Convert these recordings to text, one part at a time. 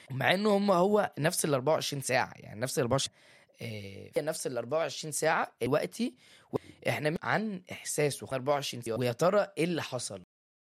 مع انه هم هو نفس ال 24 ساعه يعني نفس ال 24 آه، نفس ال 24 ساعه دلوقتي احنا عن احساس و 24 ساعه ويا ترى ايه اللي حصل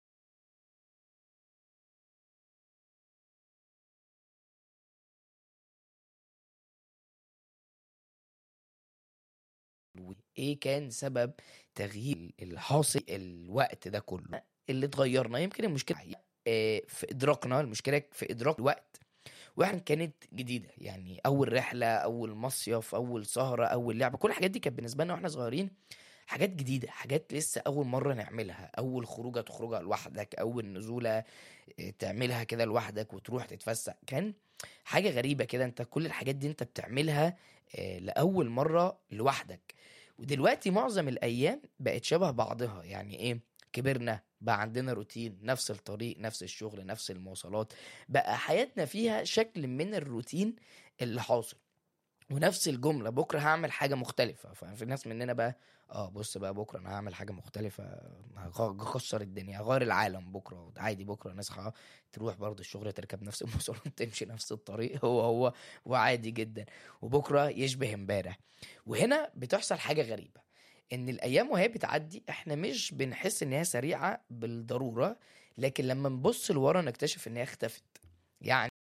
ايه كان سبب تغيير اللي حاصل الوقت ده كله اللي اتغيرنا يمكن المشكله آه، في ادراكنا المشكله في ادراك الوقت واحنا كانت جديده يعني اول رحله اول مصيف اول سهره اول لعبه كل الحاجات دي كانت بالنسبه لنا واحنا صغيرين حاجات جديده حاجات لسه اول مره نعملها اول خروجه تخرجها لوحدك اول نزوله آه، تعملها كده لوحدك وتروح تتفسح كان حاجه غريبه كده انت كل الحاجات دي انت بتعملها آه، لاول مره لوحدك ودلوقتي معظم الايام بقت شبه بعضها يعني ايه كبرنا بقى عندنا روتين نفس الطريق نفس الشغل نفس المواصلات بقى حياتنا فيها شكل من الروتين اللي حاصل ونفس الجمله بكره هعمل حاجه مختلفه ففي ناس مننا بقى اه بص بقى بكره انا هعمل حاجه مختلفه هغ- هكسر الدنيا هغير العالم بكره عادي بكره نصحى تروح برضه الشغل تركب نفس المواصلات تمشي نفس الطريق هو هو وعادي جدا وبكره يشبه امبارح وهنا بتحصل حاجه غريبه ان الايام وهي بتعدي احنا مش بنحس ان هي سريعه بالضروره لكن لما نبص لورا نكتشف ان هي اختفت يعني